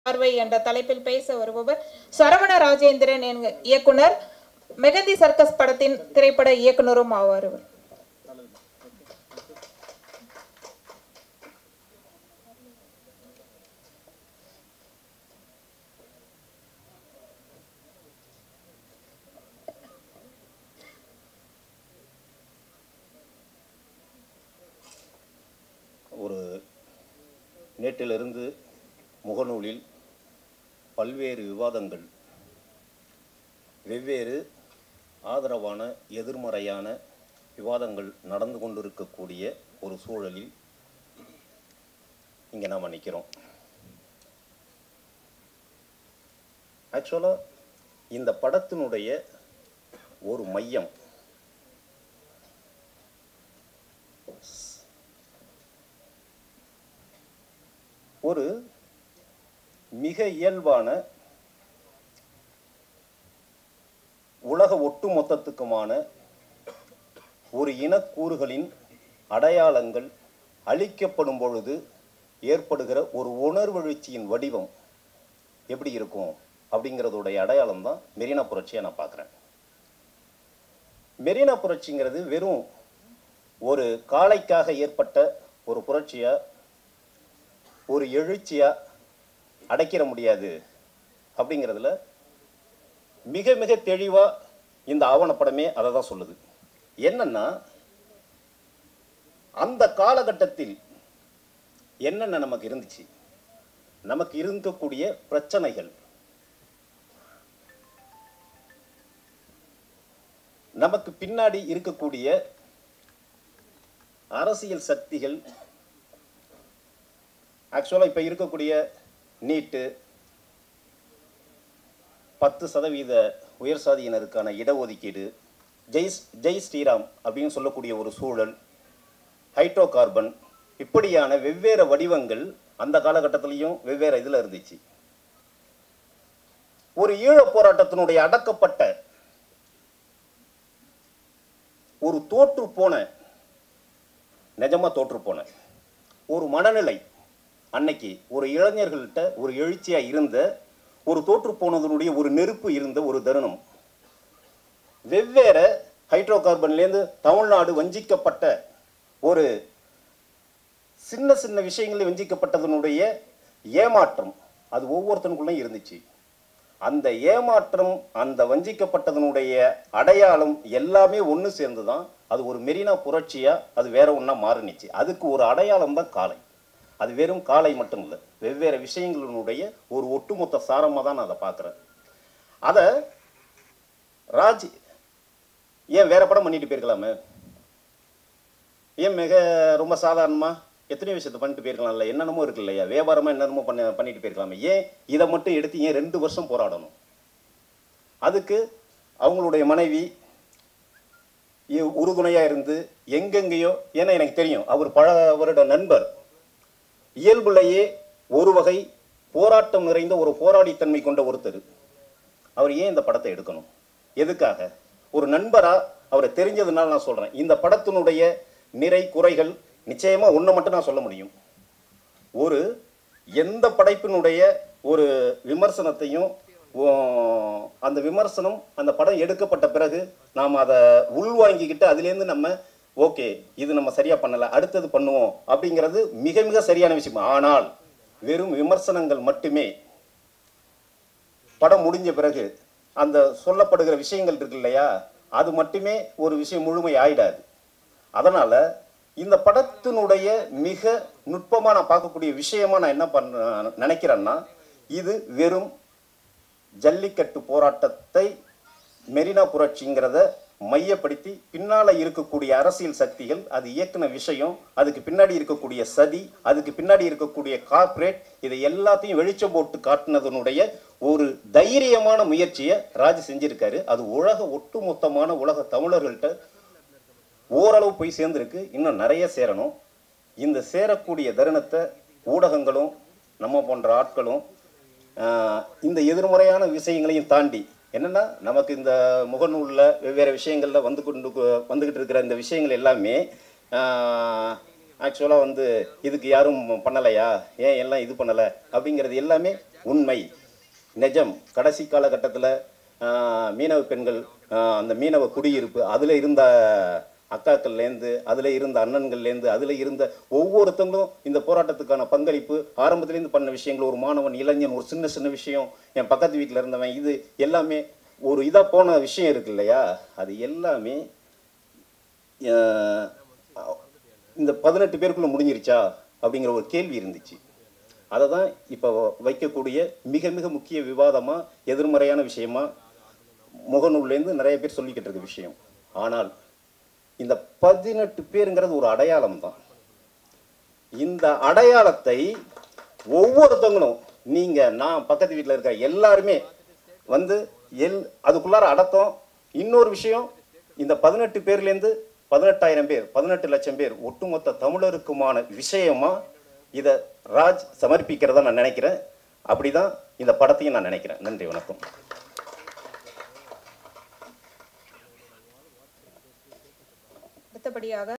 பார்வை என்ற தலைப்பில் பேச வருபவர் சரவண ராஜேந்திரன் என்க இயக்குனர் மெகந்தி சர்க்கஸ் படத்தின் திரைப்பட இயக்குனரும் ஆவார் இவர் ஒரு நேற்றிலிருந்து முகநூலில் பல்வேறு விவாதங்கள் வெவ்வேறு ஆதரவான எதிர்மறையான விவாதங்கள் நடந்து கொண்டிருக்கக்கூடிய ஒரு சூழலில் இங்கே நாம் நிற்கிறோம் ஆக்சுவலாக இந்த படத்தினுடைய ஒரு மையம் ஒரு மிக இயல்பான உலக ஒட்டுமொத்தத்துக்குமான ஒரு இனக்கூறுகளின் அடையாளங்கள் அழிக்கப்படும் பொழுது ஏற்படுகிற ஒரு உணர்வெழுச்சியின் வடிவம் எப்படி இருக்கும் அப்படிங்கிறதுடைய அடையாளம் தான் மெரினா புரட்சியை நான் பார்க்குறேன் மெரினா புரட்சிங்கிறது வெறும் ஒரு காளைக்காக ஏற்பட்ட ஒரு புரட்சியா ஒரு எழுச்சியா அடைக்கிற முடியாது அப்படிங்கிறதுல மிக மிக தெளிவா இந்த ஆவணப்படமே அதை தான் சொல்லுது என்னன்னா அந்த காலகட்டத்தில் என்னென்ன நமக்கு இருந்துச்சு நமக்கு இருக்கக்கூடிய பிரச்சனைகள் நமக்கு பின்னாடி இருக்கக்கூடிய அரசியல் சக்திகள் ஆக்சுவலாக இப்போ இருக்கக்கூடிய நீட்டு பத்து சதவீத உயர் சாதியினருக்கான இடஒதுக்கீடு ஜெய் ஜெய் ஸ்ரீராம் அப்படின்னு சொல்லக்கூடிய ஒரு சூழல் ஹைட்ரோ கார்பன் இப்படியான வெவ்வேறு வடிவங்கள் அந்த காலகட்டத்திலையும் வெவ்வேறு இதில் இருந்துச்சு ஒரு ஈழப் போராட்டத்தினுடைய அடக்கப்பட்ட ஒரு தோற்று போன நிஜமா தோற்று போன ஒரு மனநிலை அன்னைக்கு ஒரு இளைஞர்கள்ட்ட ஒரு எழுச்சியா இருந்த ஒரு தோற்று போனதனுடைய ஒரு நெருப்பு இருந்த ஒரு தருணம் வெவ்வேறு ஹைட்ரோ கார்பன்லேருந்து தமிழ்நாடு வஞ்சிக்கப்பட்ட ஒரு சின்ன சின்ன விஷயங்களில் வஞ்சிக்கப்பட்டதனுடைய ஏமாற்றம் அது ஒவ்வொருத்தனுக்குள்ளேயும் இருந்துச்சு அந்த ஏமாற்றம் அந்த வஞ்சிக்கப்பட்டதனுடைய அடையாளம் எல்லாமே ஒன்று சேர்ந்து தான் அது ஒரு மெரினா புரட்சியா அது வேற ஒன்றா மாறினுச்சு அதுக்கு ஒரு அடையாளம் தான் காலை அது வெறும் காலை மட்டும் இல்லை வெவ்வேறு விஷயங்களினுடைய ஒரு ஒட்டுமொத்த சாரமாக தான் நான் அதை பார்க்குறேன் அதை ராஜ் ஏன் வேற படம் பண்ணிட்டு போயிருக்கலாமே ஏன் மிக ரொம்ப சாதாரணமா எத்தனையோ விஷயத்தை பண்ணிட்டு போயிருக்கலாம்ல என்னென்னமோ இருக்கு இல்லையா வியாபாரமா என்னென்னமோ பண்ண பண்ணிட்டு போயிருக்கலாமே ஏன் இதை மட்டும் எடுத்து ஏன் ரெண்டு வருஷம் போராடணும் அதுக்கு அவங்களுடைய மனைவி இ- உறுதுணையா இருந்து எங்கெங்கேயோ ஏன்னா எனக்கு தெரியும் அவர் பல வருட நண்பர் இயல்புலையே ஒரு வகை போராட்டம் நிறைந்த ஒரு போராடித்தன்மை கொண்ட ஒருத்தர் அவர் ஏன் இந்த படத்தை எடுக்கணும் எதுக்காக ஒரு நண்பரா அவரை தெரிஞ்சதுனால நான் சொல்றேன் இந்த படத்தினுடைய நிறை குறைகள் நிச்சயமா ஒண்ணு மட்டும் நான் சொல்ல முடியும் ஒரு எந்த படைப்பினுடைய ஒரு விமர்சனத்தையும் ஓ, அந்த விமர்சனம் அந்த படம் எடுக்கப்பட்ட பிறகு நாம் அதை உள்வாங்கிக்கிட்டு அதுலேருந்து நம்ம ஓகே இது நம்ம சரியா பண்ணல அடுத்தது பண்ணுவோம் அப்படிங்கிறது மிக மிக சரியான விஷயம் ஆனால் வெறும் விமர்சனங்கள் மட்டுமே படம் முடிஞ்ச பிறகு அந்த சொல்லப்படுகிற விஷயங்கள் இருக்கு இல்லையா அது மட்டுமே ஒரு விஷயம் முழுமை ஆயிடாது அதனால இந்த படத்தினுடைய மிக நுட்பமா நான் பார்க்கக்கூடிய விஷயமா நான் என்ன பண்ண நினைக்கிறேன்னா இது வெறும் ஜல்லிக்கட்டு போராட்டத்தை மெரினா புரட்சிங்கிறத மையப்படுத்தி பின்னால இருக்கக்கூடிய அரசியல் சக்திகள் அது இயக்குன விஷயம் அதுக்கு பின்னாடி இருக்கக்கூடிய சதி அதுக்கு பின்னாடி இருக்கக்கூடிய கார்ப்பரேட் இதை எல்லாத்தையும் வெளிச்சம் போட்டு காட்டினதனுடைய ஒரு தைரியமான முயற்சியை ராஜ் செஞ்சிருக்காரு அது உலக ஒட்டுமொத்தமான உலக தமிழர்கள்ட்ட ஓரளவு போய் சேர்ந்துருக்கு இன்னும் நிறைய சேரணும் இந்த சேரக்கூடிய தருணத்தை ஊடகங்களும் நம்ம போன்ற ஆட்களும் ஆஹ், இந்த எதிர்மறையான விஷயங்களையும் தாண்டி என்னன்னா நமக்கு இந்த முகநூலில் வெவ்வேறு விஷயங்கள்ல வந்து கொண்டு வந்துகிட்டு இருக்கிற இந்த விஷயங்கள் எல்லாமே ஆக்சுவலாக வந்து இதுக்கு யாரும் பண்ணலையா ஏன் எல்லாம் இது பண்ணலை அப்படிங்கிறது எல்லாமே உண்மை நிஜம் கடைசி காலகட்டத்தில் மீனவ பெண்கள் ஆஹ், அந்த மீனவ குடியிருப்பு அதில் இருந்த அக்காக்கள்லேருந்து அதில் இருந்த அண்ணன்கள்லேருந்து அதில் இருந்த ஒவ்வொருத்தங்களும் இந்த போராட்டத்துக்கான பங்களிப்பு ஆரம்பத்துலேருந்து பண்ண விஷயங்கள் ஒரு மாணவன் இளைஞன் ஒரு சின்ன சின்ன விஷயம் என் பக்கத்து வீட்டில் இருந்தவன் இது எல்லாமே ஒரு இதாக போன விஷயம் இருக்கு இல்லையா அது எல்லாமே ஆஹ், இந்த பதினெட்டு பேருக்குள்ள முடிஞ்சிருச்சா அப்படிங்கிற ஒரு கேள்வி இருந்துச்சு அதை தான் இப்போ வைக்கக்கூடிய மிக மிக முக்கிய விவாதமாக எதிர்மறையான விஷயமா முகநூல்லேருந்து நிறைய பேர் சொல்லிக்கிட்டு இருக்க விஷயம் ஆனால் இந்த பதினெட்டு பேருங்கிறது ஒரு அடையாளம் தான் இந்த அடையாளத்தை ஒவ்வொருத்தவங்களும் நீங்க நான் பக்கத்து வீட்டில் இருக்க எல்லாருமே வந்து எல் அதுக்குள்ளார அடக்கம் இன்னொரு விஷயம் இந்த பதினெட்டு பேர்லேருந்து பதினெட்டாயிரம் பேர் பதினெட்டு லட்சம் பேர் ஒட்டுமொத்த தமிழருக்குமான விஷயமா இதை ராஜ் சமர்ப்பிக்கிறதா நான் நினைக்கிறேன் அப்படிதான் இந்த படத்தையும் நான் நினைக்கிறேன் நன்றி வணக்கம் அடுத்தபடியாக